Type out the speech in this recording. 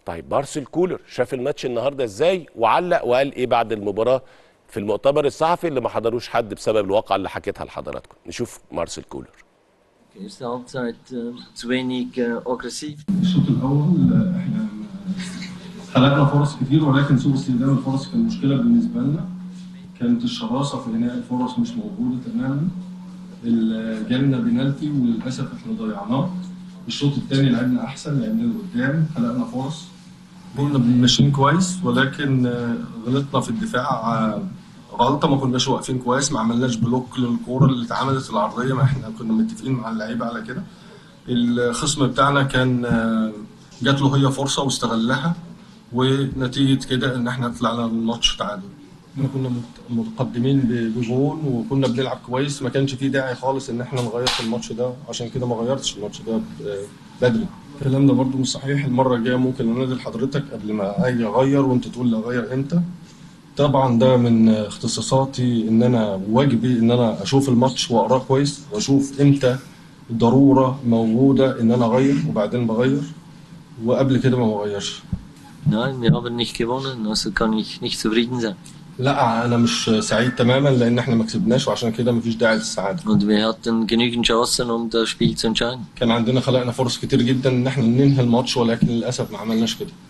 طيب مارسيل كولر شاف الماتش النهارده ازاي وعلق وقال ايه بعد المباراه في المؤتمر الصحفي اللي ما حضروش حد بسبب الواقعه اللي حكيتها لحضراتكم نشوف مارسيل كولر Erste Halbzeit äh, zu wenig äh, aggressiv. الشوط الاول آه، احنا خلقنا فرص كتير ولكن سوء استخدام الفرص كان مشكله بالنسبه لنا كانت الشراسه في انهاء الفرص مش موجوده تماما ال- جالنا بينالتي وللاسف احنا ضيعناه الشوط الثاني لعبنا احسن لعبنا لقدام خلقنا فرص كنا ماشيين كويس ولكن آه، غلطنا في الدفاع آه، غلطه ما كناش واقفين كويس ما عملناش بلوك للكوره اللي اتعملت العرضيه ما احنا كنا متفقين مع اللعيبه على كده الخصم بتاعنا كان آه، جات له هي فرصه واستغلها ونتيجه كده ان احنا طلعنا من الماتش تعادل احنا كنا مت- متقدمين ب- بجون وكنا بنلعب كويس ما كانش فيه داعي خالص ان احنا نغير في الماتش ده عشان كده ما غيرتش الماتش ده ب- بدري الكلام ده برضو مش صحيح المره الجايه ممكن انادي لحضرتك قبل ما اجي اغير وانت تقول لي اغير امتى طبعا ده من اختصاصاتي ان انا واجبي ان انا اشوف الماتش واقراه كويس واشوف امتى ضروره موجوده ان انا اغير وبعدين بغير وقبل كده ما بغيرش Nein, wir haben nicht gewonnen, also kann ich nicht zufrieden sein. لا انا مش سعيد تماما لان احنا ما كسبناش وعشان كده مفيش داعي للسعاده Und wir hatten genügend Chancen, um das Spiel zu entscheiden. كان عندنا خلقنا فرص كتير جدا ان احنا ننهي الماتش ولكن للاسف ما عملناش كده